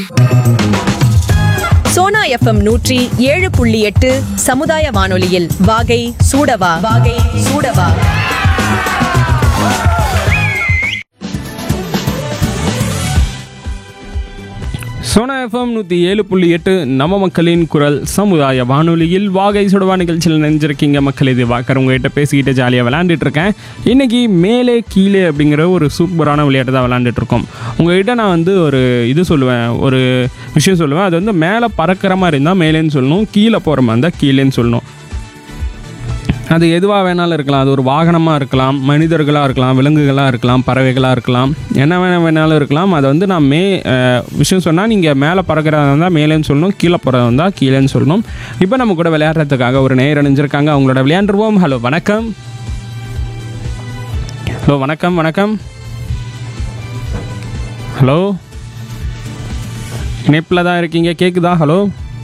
Sona FM நூற்றி ஏழு புள்ளி எட்டு சமுதாய வானொலியில் வாகை சூடவா வாகை சூடவா சோனா எஃப்எம் நூற்றி ஏழு புள்ளி எட்டு நம்ம மக்களின் குரல் சமுதாய வானொலியில் வாகை சுடவா நிகழ்ச்சியில் நினைஞ்சிருக்கீங்க மக்கள் இது வாக்கர் உங்ககிட்ட பேசிக்கிட்டு ஜாலியாக விளையாண்டுட்டு இருக்கேன் இன்னைக்கு மேலே கீழே அப்படிங்கிற ஒரு சூப்பரான விளையாட்டு தான் விளையாண்டுட்டு இருக்கோம் உங்ககிட்ட நான் வந்து ஒரு இது சொல்லுவேன் ஒரு விஷயம் சொல்லுவேன் அது வந்து மேலே பறக்கிற மாதிரி இருந்தால் மேலேன்னு சொல்லணும் கீழே போகிற மாதிரி இருந்தால் கீழேன்னு சொல்லணும் அது எதுவாக வேணாலும் இருக்கலாம் அது ஒரு வாகனமாக இருக்கலாம் மனிதர்களாக இருக்கலாம் விலங்குகளாக இருக்கலாம் பறவைகளாக இருக்கலாம் என்ன வேணா வேணாலும் இருக்கலாம் அதை வந்து நான் மே அஹ், விஷயம் சொன்னால் நீங்கள் மேலே பறக்கிறதா இருந்தால் மேலேன்னு சொல்லணும் கீழே போகிறதா இருந்தால் கீழேன்னு சொல்லணும் இப்போ நம்ம கூட விளையாடுறதுக்காக ஒரு நேர் அணிஞ்சிருக்காங்க அவங்களோட விளையாண்டுருவோம் ஹலோ வணக்கம் ஹலோ வணக்கம் வணக்கம் ஹலோ இணைப்பில் தான் இருக்கீங்க கேட்குதா ஹலோ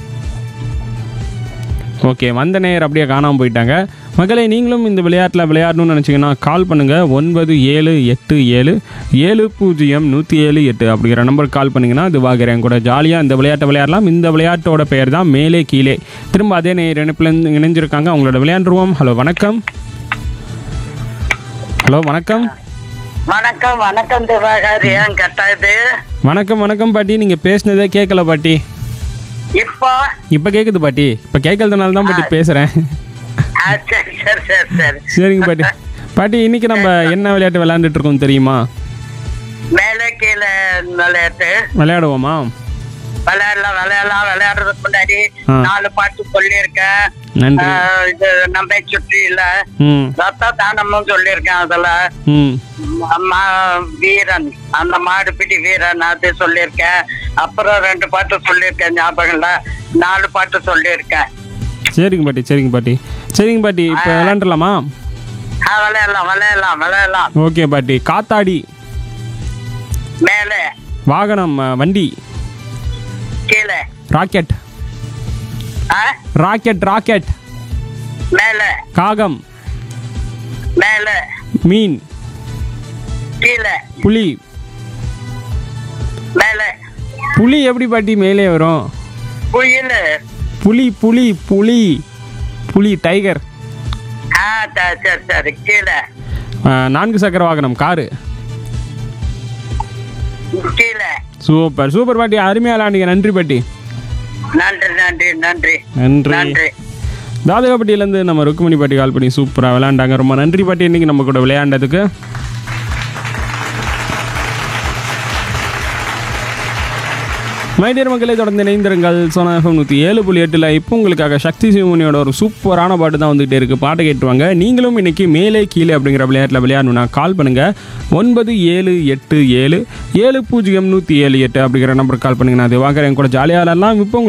ஓகே வந்த நேயர் அப்படியே காணாமல் போயிட்டாங்க மகளே நீங்களும் இந்த விளையாட்டில் விளையாடணும்னு நினச்சிங்கன்னா கால் பண்ணுங்கள் ஒன்பது ஏழு எட்டு ஏழு ஏழு பூஜ்ஜியம் நூற்றி ஏழு எட்டு அப்படிங்கிற நம்பருக்கு கால் பண்ணிங்கன்னா அது வாங்குறேன் கூட ஜாலியாக இந்த விளையாட்டை விளையாடலாம் இந்த விளையாட்டோட பெயர் தான் மேலே கீழே திரும்ப அதே நேயர் இணைப்பில் இருந்து இணைஞ்சிருக்காங்க அவங்களோட விளையாண்டுருவோம் ஹலோ வணக்கம் ஹலோ வணக்கம் வணக்கம் வணக்கம் திவாகர் ஏன் கட்டாது வணக்கம் வணக்கம் பாட்டி நீங்கள் பேசுனதே கேட்கல பாட்டி இப்போ இப்போ கேட்குது பாட்டி இப்போ கேட்கறதுனால தான் பாட்டி பேசுகிறேன் ஆ, சரி சரி சரி சரி சரிங்க பாட்டி பாட்டி இன்னைக்கு நம்ம என்ன விளையாட்டு விளையாண்டுட்டு இருக்கோம் தெரியுமா மேலே கீழே விளையாட்டு விளையாடுவோமா விளையாடலாம் விளையாடலாம் விளையாடுறதுக்கு முன்னாடி ஆ. நாலு பாட்டு சொல்லியிருக்கேன் நன்றி ஆ, இது நம்ம சுற்றி இல்ல ம் ரத்த தானமும் சொல்லியிருக்கேன் அதுல ம் அம்மா வீரன் அந்த மாடுபிடி வீரன் அது சொல்லியிருக்கேன் அப்புறம் ரெண்டு பாட்டு சொல்லியிருக்கேன் ஞாபகம் இல்ல நாலு பாட்டு சொல்லியிருக்கேன் சரிங்க பாட்டி சரிங்க பாட்டி சரிங்க பாட்டி இப்போ விளையாண்டுலாமா ஆ, விளையாடலாம் விளையாடலாம் விளையாடலாம் ஓகே பாட்டி காத்தாடி மேலே வாகனம் அ, வண்டி கீழே ராக்கெட் ஆ ராக்கெட் ராக்கெட் மேலே காகம் மேலே மீன் கீழே புலி மேலே புலி எப்படி பாட்டி மேலே வரும் குயில் புலி புலி புலி புலி டைகர் ஆ த- சரி சரி கீழே அ, நான்கு சக்கர வாகனம் காரு கீழே சூப்பர் சூப்பர் பாட்டி அருமையாக விளையாண்டீங்க நன்றி பாட்டி நன்றி நன்றி நன்றி நன்றி நன்றி தாதகப்பட்டியிலேருந்து நம்ம ருக்குமணி பாட்டி கால் பண்ணி சூப்பராக விளையாண்டாங்க ரொம்ப நன்றி பாட்டி இன்னைக்கு நம்ம கூட விளையாண்டதுக்கு மைடியர் மக்களை தொடர்ந்து இணைந்திருங்கள் சோனா எஃப்எம் நூற்றி ஏழு புள்ளி எட்டில் இப்போ உங்களுக்காக சக்தி சிவமணியோட ஒரு சூப்பரான பாட்டு தான் வந்துகிட்டே இருக்குது பாட்டை கேட்டுவாங்க நீங்களும் இன்னைக்கு மேலே கீழே அப்படிங்கிற விளையாட்டில் விளையாடணும்னா கால் பண்ணுங்கள் ஒன்பது ஏழு எட்டு ஏழு ஏழு பூஜ்ஜியம் நூற்றி ஏழு எட்டு அப்படிங்கிற நம்பருக்கு கால் பண்ணுங்கன்னா அது வாங்குறேன் கூட ஜாலியாக விளையாடலாம் இப்போ உங்களுக்கு